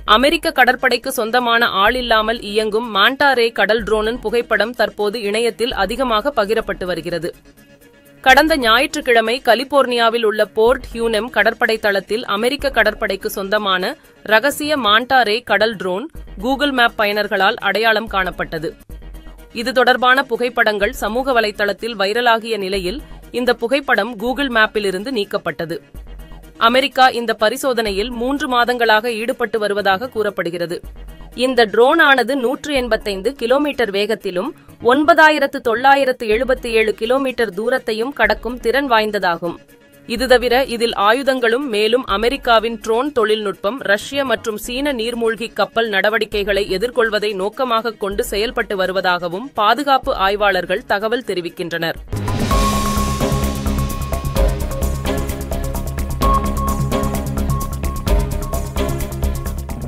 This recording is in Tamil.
அமெரிக்க கடற்படைக்கு சொந்தமான ஆளில்லாமல் இயங்கும் மாண்டா ரே கடல் ட்ரோனின் புகைப்படம் தற்போது இணையத்தில் அதிகமாக பகிரப்பட்டு வருகிறது கடந்த ஞாயிற்றுக்கிழமை கலிபோர்னியாவில் உள்ள போர்ட் ஹியூனெம் கடற்படை தளத்தில் அமெரிக்க கடற்படைக்கு சொந்தமான ரகசிய மாண்டா ரே கடல் ட்ரோன் கூகுள் மேப் பயனர்களால் அடையாளம் காணப்பட்டது இது தொடர்பான புகைப்படங்கள் சமூக வலைதளத்தில் வைரலாகிய நிலையில் இந்த புகைப்படம் கூகுள் மேப்பிலிருந்து நீக்கப்பட்டது அமெரிக்கா இந்த பரிசோதனையில் மூன்று மாதங்களாக ஈடுபட்டு வருவதாக கூறப்படுகிறது இந்த ட்ரோன் ஆனது நூற்று எண்பத்தைந்து கிலோமீட்டர் வேகத்திலும் ஒன்பதாயிரத்து தொள்ளாயிரத்து எழுபத்தி ஏழு கிலோமீட்டர் தூரத்தையும் கடக்கும் திறன் வாய்ந்ததாகும் இது தவிர இதில் ஆயுதங்களும் மேலும் அமெரிக்காவின் ட்ரோன் தொழில்நுட்பம் ரஷ்ய மற்றும் சீன நீர்மூழ்கி கப்பல் நடவடிக்கைகளை எதிர்கொள்வதை நோக்கமாக கொண்டு செயல்பட்டு வருவதாகவும் பாதுகாப்பு ஆய்வாளர்கள் தகவல் தெரிவிக்கின்றனர்